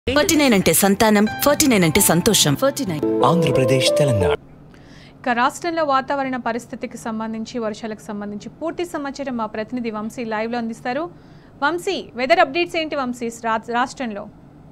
forty nine అంటే సంతానం forty nine అంటే సంతోషం ఫార్టీ నైన్ ఆంధ్రప్రదేశ్ తెలంగాణ ఇక రాష్ట్రంలో వాతావరణ పరిస్థితికి సంబంధించి వర్షాలకు సంబంధించి పూర్తి సమాచారం మా ప్రతినిధి వంశీ లైవ్లో అందిస్తారు వంశీ వెదర్ అప్డేట్స్ ఏంటి వంశీ రా- రాష్ట్రంలో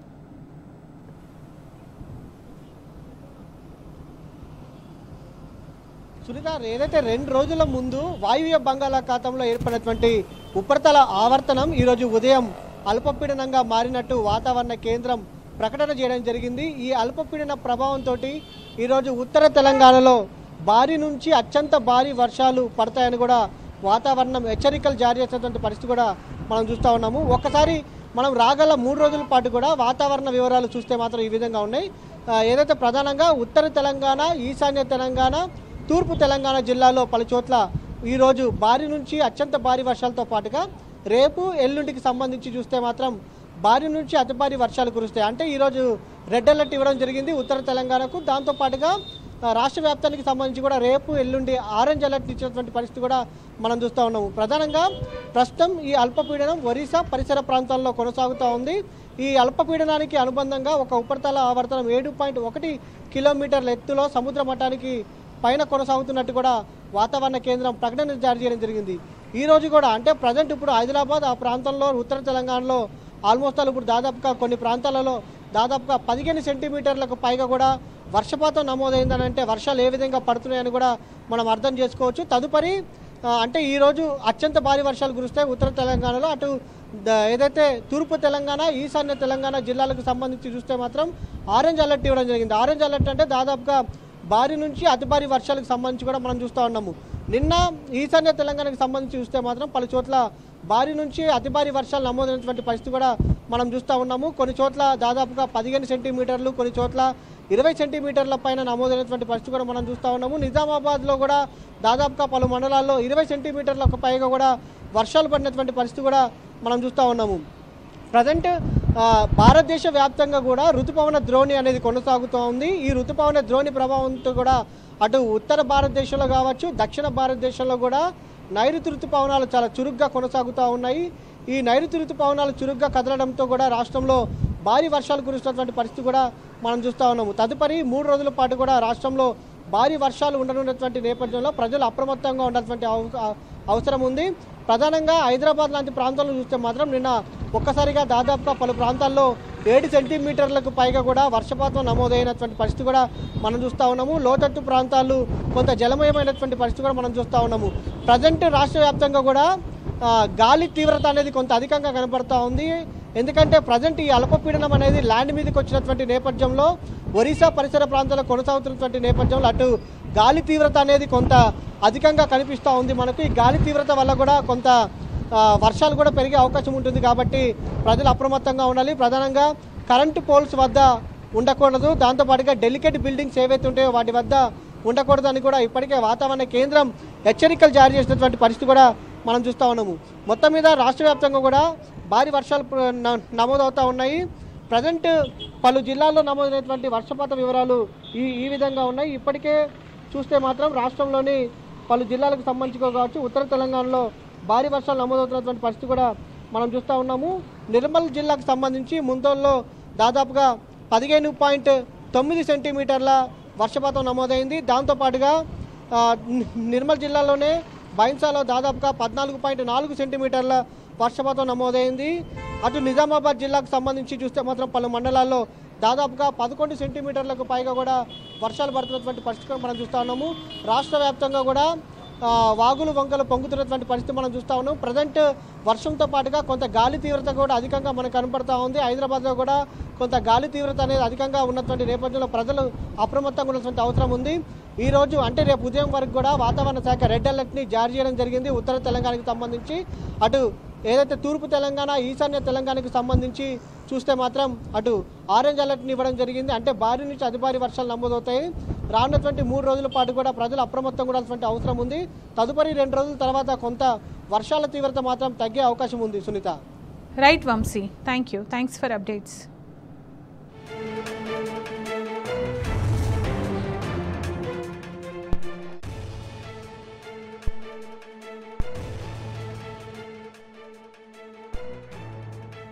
సునీత ఏదైతే రెండు రోజుల ముందు వాయువ్య బంగాళాఖాతంలో ఏర్పడినటువంటి ఉపరితల ఆవర్తనం ఈరోజు ఉదయం అల్పపీడనంగా మారినట్టు వాతావరణ కేంద్రం ప్రకటన చేయడం జరిగింది ఈ అల్పపీడన ప్రభావంతో ఈరోజు ఉత్తర తెలంగాణలో భారీ నుంచి అత్యంత భారీ వర్షాలు పడతాయని కూడా వాతావరణం హెచ్చరికలు జారీ చేసినటువంటి పరిస్థితి కూడా మనం చూస్తూ ఉన్నాము ఒక్కసారి మనం రాగల మూడు రోజుల పాటు కూడా వాతావరణ వివరాలు చూస్తే మాత్రం ఈ విధంగా ఉన్నాయి ఆ, ఏదైతే ప్రధానంగా ఉత్తర తెలంగాణ ఈశాన్య తెలంగాణ తూర్పు తెలంగాణ జిల్లాలో పలు చోట్ల ఈరోజు భారీ నుంచి అత్యంత భారీ వర్షాలతో పాటుగా రేపు ఎల్లుండికి సంబంధించి చూస్తే మాత్రం భారీ నుంచి అతి భారీ వర్షాలు కురుస్తాయి అంటే ఈరోజు రెడ్ అలర్ట్ ఇవ్వడం జరిగింది ఉత్తర తెలంగాణకు దాంతో పాటుగా ఆ, రాష్ట్ర వ్యాప్తానికి సంబంధించి కూడా రేపు ఎల్లుండి ఆరెంజ్ అలర్ట్ ఇచ్చినటువంటి పరిస్థితి కూడా మనం చూస్తూ ఉన్నాము ప్రధానంగా ప్రస్తుతం ఈ అల్పపీడనం ఒరిస్సా పరిసర ప్రాంతాల్లో కొనసాగుతూ ఉంది ఈ అల్పపీడనానికి అనుబంధంగా ఒక ఉపరితల ఆవర్తనం ఏడు పాయింట్ ఒకటి కిలోమీటర్ల ఎత్తులో సముద్ర మట్టానికి పైన కొనసాగుతున్నట్టు కూడా వాతావరణ కేంద్రం ప్రకటన జారీ చేయడం జరిగింది ఈ రోజు కూడా అంటే ప్రజెంట్ ఇప్పుడు హైదరాబాద్ ఆ ప్రాంతంలో ఉత్తర తెలంగాణలో ఆల్మోస్ట్ ఆల్ ఇప్పుడు దాదాపుగా కొన్ని ప్రాంతాలలో దాదాపుగా పదిహేను సెంటీమీటర్లకు పైగా కూడా వర్షపాతం నమోదైందని అంటే వర్షాలు ఏ విధంగా పడుతున్నాయని కూడా మనం అర్థం చేసుకోవచ్చు తదుపరి ఆ, అంటే ఈరోజు అత్యంత భారీ వర్షాలు కురుస్తాయి ఉత్తర తెలంగాణలో అటు ద- ఏదైతే తూర్పు తెలంగాణ ఈశాన్య తెలంగాణ జిల్లాలకు సంబంధించి చూస్తే మాత్రం ఆరెంజ్ అలర్ట్ ఇవ్వడం జరిగింది ఆరెంజ్ అలర్ట్ అంటే దాదాపుగా భారీ నుంచి అతి భారీ వర్షాలకు సంబంధించి కూడా మనం చూస్తూ ఉన్నాము నిన్న ఈశాన్య తెలంగాణకు సంబంధించి చూస్తే మాత్రం పలు చోట్ల భారీ నుంచి అతి భారీ వర్షాలు నమోదైనటువంటి పరిస్థితి కూడా మనం చూస్తూ ఉన్నాము కొన్ని చోట్ల దాదాపుగా పదిహేను సెంటీమీటర్లు కొన్ని చోట్ల ఇరవై సెంటీమీటర్ల పైన నమోదైనటువంటి పరిస్థితి కూడా మనం చూస్తూ ఉన్నాము నిజామాబాద్లో కూడా దాదాపుగా పలు మండలాల్లో ఇరవై సెంటీమీటర్లకు పైగా కూడా వర్షాలు పడినటువంటి పరిస్థితి కూడా మనం చూస్తూ ఉన్నాము ప్రజెంట్ ఆ, భారతదేశ వ్యాప్తంగా కూడా ఋతుపవన ద్రోణి అనేది కొనసాగుతూ ఉంది ఈ ఋతుపవన ద్రోణి ప్రభావంతో కూడా అటు ఉత్తర భారతదేశంలో కావచ్చు దక్షిణ భారతదేశంలో కూడా నైరుతి ఋతుపవనాలు చాలా చురుగ్గా కొనసాగుతూ ఉన్నాయి ఈ నైరుతి ఋతుపవనాలు చురుగ్గా కదలడంతో కూడా రాష్ట్రంలో భారీ వర్షాలు కురుస్తున్నటువంటి పరిస్థితి కూడా మనం చూస్తూ ఉన్నాము తదుపరి మూడు రోజుల పాటు కూడా రాష్ట్రంలో భారీ వర్షాలు ఉండనున్నటువంటి నేపథ్యంలో ప్రజలు అప్రమత్తంగా ఉండాల్సినటువంటి అవ- అవసరం ఉంది ప్రధానంగా హైదరాబాద్ లాంటి ప్రాంతాల్లో చూస్తే మాత్రం నిన్న ఒక్కసారిగా దాదాపుగా పలు ప్రాంతాల్లో ఏడు సెంటీమీటర్లకు పైగా కూడా వర్షపాతం నమోదైనటువంటి పరిస్థితి కూడా మనం చూస్తూ ఉన్నాము లోతట్టు ప్రాంతాలు కొంత జలమయమైనటువంటి పరిస్థితి కూడా మనం చూస్తూ ఉన్నాము ప్రజెంట్ రాష్ట్ర వ్యాప్తంగా కూడా ఆ, గాలి తీవ్రత అనేది కొంత అధికంగా కనబడతా ఉంది ఎందుకంటే ప్రజెంట్ ఈ అల్పపీడనం అనేది ల్యాండ్ మీదకి వచ్చినటువంటి నేపథ్యంలో ఒరిస్సా పరిసర ప్రాంతాల్లో కొనసాగుతున్నటువంటి నేపథ్యంలో అటు గాలి తీవ్రత అనేది కొంత అధికంగా కనిపిస్తూ ఉంది మనకు ఈ గాలి తీవ్రత వల్ల కూడా కొంత ఆ, వర్షాలు కూడా పెరిగే అవకాశం ఉంటుంది కాబట్టి ప్రజలు అప్రమత్తంగా ఉండాలి ప్రధానంగా కరెంటు పోల్స్ వద్ద ఉండకూడదు దాంతోపాటుగా డెలికేట్ బిల్డింగ్స్ ఏవైతే ఉంటాయో వాటి వద్ద ఉండకూడదని కూడా ఇప్పటికే వాతావరణ కేంద్రం హెచ్చరికలు జారీ చేసినటువంటి పరిస్థితి కూడా మనం చూస్తూ ఉన్నాము మొత్తం మీద రాష్ట్ర వ్యాప్తంగా కూడా భారీ వర్షాలు ప్ర- న- నమోదవుతూ ఉన్నాయి ప్రజెంట్ పలు జిల్లాల్లో నమోదైనటువంటి వర్షపాత వివరాలు ఈ ఈ విధంగా ఉన్నాయి ఇప్పటికే చూస్తే మాత్రం రాష్ట్రంలోని పలు జిల్లాలకు సంబంధించి కావచ్చు ఉత్తర తెలంగాణలో భారీ వర్షాలు నమోదవుతున్నటువంటి పరిస్థితి కూడా మనం చూస్తూ ఉన్నాము నిర్మల్ జిల్లాకు సంబంధించి ముందోల్లో దాదాపుగా పదిహేను పాయింట్ తొమ్మిది సెంటీమీటర్ల వర్షపాతం నమోదైంది దాంతోపాటుగా ఆ, ని- నిర్మల్ జిల్లాలోనే బైన్సాలో దాదాపుగా పద్నాలుగు పాయింట్ నాలుగు సెంటీమీటర్ల వర్షపాతం నమోదైంది అటు నిజామాబాద్ జిల్లాకు సంబంధించి చూస్తే మాత్రం పలు మండలాల్లో దాదాపుగా పదకొండు సెంటీమీటర్లకు పైగా కూడా వర్షాలు పడుతున్నటువంటి పరిస్థితి కూడా మనం చూస్తూ ఉన్నాము రాష్ట్ర వ్యాప్తంగా కూడా ఆ, వాగులు వంకలు పొంగుతున్నటువంటి పరిస్థితి మనం చూస్తూ ఉన్నాం ప్రజెంట్ వర్షంతో పాటుగా కొంత గాలి తీవ్రత కూడా అధికంగా మనకు కనపడతా ఉంది హైదరాబాద్లో కూడా కొంత గాలి తీవ్రత అనేది అధికంగా ఉన్నటువంటి నేపథ్యంలో ప్రజలు అప్రమత్తంగా ఉన్నటువంటి అవసరం ఉంది ఈ రోజు అంటే రేపు ఉదయం వరకు కూడా వాతావరణ శాఖ రెడ్ అలర్ట్ని జారీ చేయడం జరిగింది ఉత్తర తెలంగాణకి సంబంధించి అటు ఏదైతే తూర్పు తెలంగాణ ఈశాన్య తెలంగాణకు సంబంధించి చూస్తే మాత్రం అటు ఆరెంజ్ అలర్ట్ని ఇవ్వడం జరిగింది అంటే భారీ నుంచి అతి భారీ వర్షాలు నమోదవుతాయి రానున్నటువంటి మూడు రోజుల పాటు కూడా ప్రజలు అప్రమత్తంగా ఉండాల్సిన అవసరం ఉంది తదుపరి రెండు రోజుల తర్వాత కొంత వర్షాల తీవ్రత మాత్రం తగ్గే అవకాశం ఉంది Sunitha right Vamsi thank you thanks for updates